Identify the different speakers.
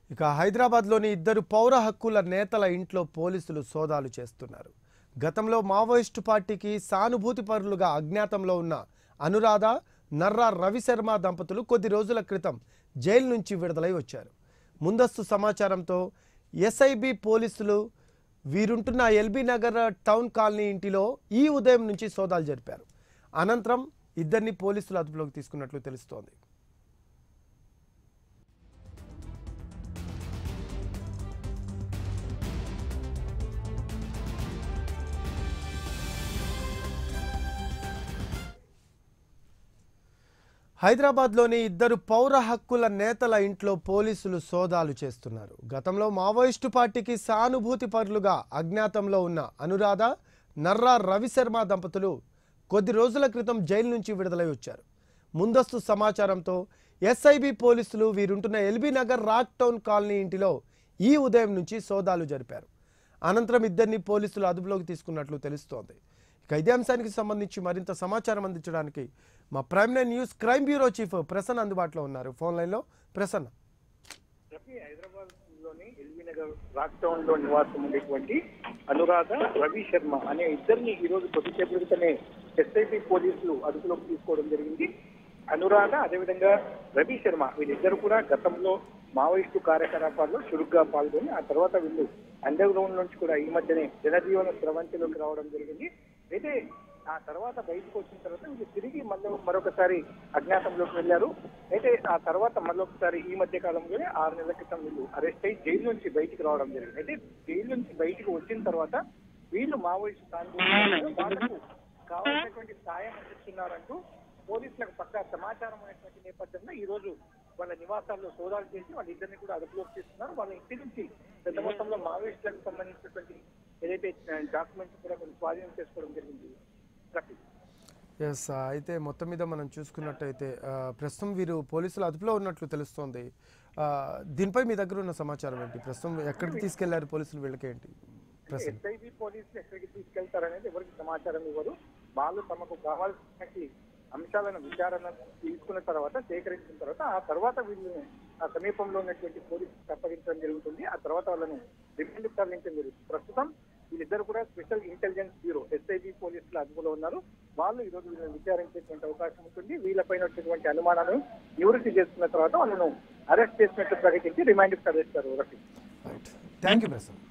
Speaker 1: ఇక హైదరాబాద్లోని ఇద్దరు పౌర హక్కుల నేతల ఇంట్లో పోలీసులు సోదాలు చేస్తున్నారు గతంలో మావోయిస్టు పార్టీకి సానుభూతి పరులుగా అజ్ఞాతంలో ఉన్న అనురాధ నర్రా రవిశర్మ దంపతులు కొద్ది రోజుల క్రితం జైలు నుంచి విడుదలై వచ్చారు ముందస్తు సమాచారంతో ఎస్ఐబి పోలీసులు వీరుంటున్న ఎల్బీ నగర్ టౌన్ కాలనీ ఇంటిలో ఈ ఉదయం నుంచి సోదాలు జరిపారు అనంతరం ఇద్దరిని పోలీసులు అదుపులోకి తీసుకున్నట్లు తెలుస్తోంది హైదరాబాద్లోని ఇద్దరు పౌర హక్కుల నేతల ఇంట్లో పోలీసులు సోదాలు చేస్తున్నారు గతంలో మావోయిస్టు పార్టీకి సానుభూతి పరులుగా అజ్ఞాతంలో ఉన్న అనురాధ నర్రా రవిశర్మ దంపతులు కొద్ది రోజుల క్రితం జైలు నుంచి విడుదలై వచ్చారు ముందస్తు సమాచారంతో ఎస్ఐబి పోలీసులు వీరుంటున్న LB Nagar rock town colony ఇంటిలో ఈ ఉదయం నుంచి సోదాలు జరిపారు అనంతరం ఇద్దరిని పోలీసులు అదుపులోకి తీసుకున్నట్లు తెలుస్తోంది ఇక ఇదే అంశానికి సంబంధించి మరింత సమాచారం అందించడానికి మా prime nine news crime bureau chief Prasanna అందుబాటులో ఉన్నారు ఫోన్ లైన్లో ప్రసన్న
Speaker 2: రఫీ హైదరాబాద్ లోని ఎల్బీ నగర్ రాక్ టౌన్ లో నివాసం ఉండేటువంటి అనురాధ రవి శర్మ అనే ఇద్దరిని ఈ రోజు కొద్దిసేపు క్రితమే ఎస్ఐపి పోలీసులు అదుపులోకి తీసుకోవడం జరిగింది అనురాధ అదేవిధంగా రవి శర్మ వీళ్ళిద్దరు కూడా గతంలో మావోయిస్టు కార్యకలాపాల్లో చురుగ్గా పాల్గొని ఆ తర్వాత వీళ్ళు అండర్ గ్రౌండ్ నుంచి కూడా ఈ మధ్యనే జనజీవన స్రవంతిలోకి రావడం జరిగింది అయితే ఆ తర్వాత బయటకు వచ్చిన తర్వాత వీళ్ళు తిరిగి మళ్ళీ మరొకసారి అజ్ఞాతంలోకి వెళ్ళారు అయితే ఆ తర్వాత మళ్ళొకసారి ఈ మధ్య కాలంలోనే ఆరు నెలల క్రితం వీళ్ళు అరెస్ట్ అయ్యి జైలు నుంచి బయటికి రావడం జరిగింది అయితే జైలు నుంచి బయటికి వచ్చిన తర్వాత వీళ్ళు మావోయిస్టు సానుభూతి వాళ్ళకు కావాల్సినటువంటి సాయం అందిస్తున్నారంటూ పోలీసులకు పక్కా సమాచారం అనేటువంటి నేపథ్యంలో ఈ రోజు వాళ్ళ నివాసాల్లో సోదాలు చేసి వాళ్ళిద్దరిని కూడా అదుపులోకి తీసుకున్నారు వాళ్ళ ఇంటి నుంచి పెద్ద మొత్తంలో మావోయిస్టులకు సంబంధించినటువంటి ఏదైతే డాక్యుమెంట్స్ కూడా కొన్ని స్వాధీనం చేసుకోవడం జరిగింది రఫీ.
Speaker 1: ఎస్ అయితే మొత్తం మీద మనం చూసుకున్నట్టయితే ఆ, ప్రస్తుతం వీరు పోలీసులు అదుపులో ఉన్నట్లు తెలుస్తోంది ఆ, దీనిపై మీ దగ్గర ఉన్న సమాచారం ఏంటి ప్రస్తుతం ఎక్కడికి తీసుకెళ్లారు పోలీసులు వీళ్ళకి ఏంటి ప్రస్తుతం
Speaker 2: ఎస్ఐబి పోలీసులు ఎక్కడికి తీసుకెళ్తారనేది ఎవరికి సమాచారం ఇవ్వరు వాళ్ళు తమకు కావాల్సిన అంశాలను విచారణ తీసుకున్న తర్వాత సేకరించిన తర్వాత ఆ తర్వాత వీళ్ళని ఆ సమీపంలో ఉన్నటువంటి పోలీసులకు అప్పగించడం జరుగుతుంది ఆ తర్వాత వాళ్ళను రిమాండ్ తరలించడం జరుగుతుంది ప్రస్తుతం వీళ్ళిద్దరు కూడా స్పెషల్ ఇంటెలిజెన్స్ బ్యూరో ఎస్ఐబి పోలీసులు అదుపులో ఉన్నారు వాళ్ళు ఈ రోజు వీళ్ళని విచారించేటువంటి అవకాశం ఉంటుంది వీళ్ళపైన వచ్చేటువంటి అనుమానాలను నివృత్తి చేసుకున్న తర్వాత వాళ్ళను అరెస్ట్ చేసినట్టు ప్రకటించి రిమాండ్ తరలిస్తారు Rafi
Speaker 1: right thank you Prasanna